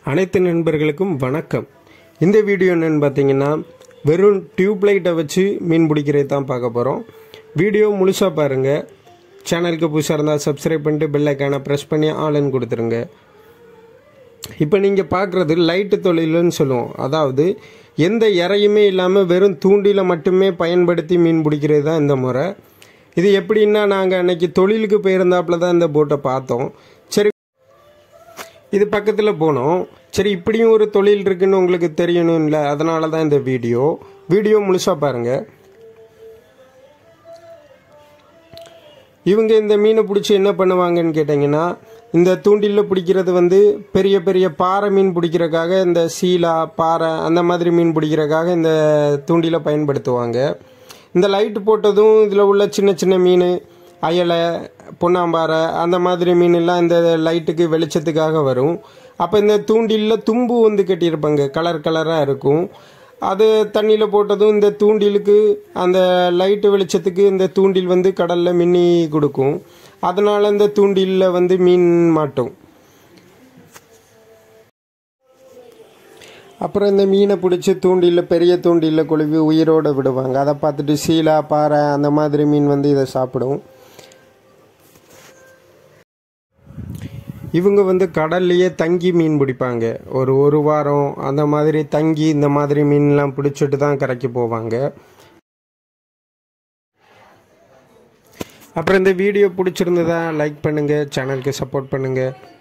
அனைத்து நண்பர்களுக்கும் வணக்கம் இந்த வீடியோ என்னன்னு பார்த்தீங்கன்னா வெறும் டியூப் லைட்டை வச்சு மீன் பிடிக்கிறது தான் பார்க்க போகிறோம் வீடியோ முழுசாக பாருங்கள் சேனலுக்கு புதுசாக இருந்தால் சப்ஸ்கிரைப் பண்ணிட்டு பெல் ஐக்கானை ப்ரெஸ் பண்ணி ஆளுன்னு கொடுத்துருங்க இப்போ நீங்கள் பார்க்குறது லைட்டு தொழில்னு சொல்லுவோம் அதாவது எந்த இறையுமே இல்லாமல் வெறும் தூண்டில மட்டுமே பயன்படுத்தி மீன் பிடிக்கிறது தான் இந்த முறை இது எப்படின்னா நாங்கள் அன்னைக்கு தொழிலுக்கு போயிருந்தாப்புல தான் இந்த போட்டை பார்த்தோம் சரி இது பக்கத்தில் போனோம் சரி இப்படியும் ஒரு தொழில் இருக்குன்னு உங்களுக்கு தெரியணும்ல அதனால தான் இந்த வீடியோ வீடியோ முழுசாக பாருங்கள் இவங்க இந்த மீனை பிடிச்சி என்ன பண்ணுவாங்கன்னு கேட்டிங்கன்னா இந்த தூண்டிலில் பிடிக்கிறது வந்து பெரிய பெரிய பாறை மீன் பிடிக்கிறதுக்காக இந்த சீலா பாறை அந்த மாதிரி மீன் பிடிக்கிறதுக்காக இந்த தூண்டிலை பயன்படுத்துவாங்க இந்த லைட் போட்டதும் இதில் உள்ள சின்ன சின்ன மீன் அயலை பொன்னாம்பாறை அந்த மாதிரி மீனெல்லாம் இந்த லைட்டுக்கு வெளிச்சத்துக்காக வரும் அப்போ இந்த தூண்டிலில் தும்பு வந்து கட்டியிருப்பாங்க கலர் கலராக இருக்கும் அது தண்ணியில் போட்டதும் இந்த தூண்டிலுக்கு அந்த லைட்டு வெளிச்சத்துக்கு இந்த தூண்டில் வந்து கடலில் மின்னி கொடுக்கும் அதனால் இந்த தூண்டிலில் வந்து மீன் மாட்டும் அப்புறம் இந்த மீனை பிடிச்சி தூண்டிலில் பெரிய தூண்டிலில் கொழுவி உயிரோடு விடுவாங்க அதை பார்த்துட்டு சீலா பாறை அந்த மாதிரி மீன் வந்து இதை சாப்பிடும் இவங்க வந்து கடல்லையே தங்கி மீன் பிடிப்பாங்க ஒரு ஒரு வாரம் அந்த மாதிரி தங்கி இந்த மாதிரி மீன்லாம் பிடிச்சிட்டு தான் கரைக்கு போவாங்க அப்புறம் இந்த வீடியோ பிடிச்சிருந்ததா லைக் பண்ணுங்கள் சேனலுக்கு சப்போர்ட் பண்ணுங்கள்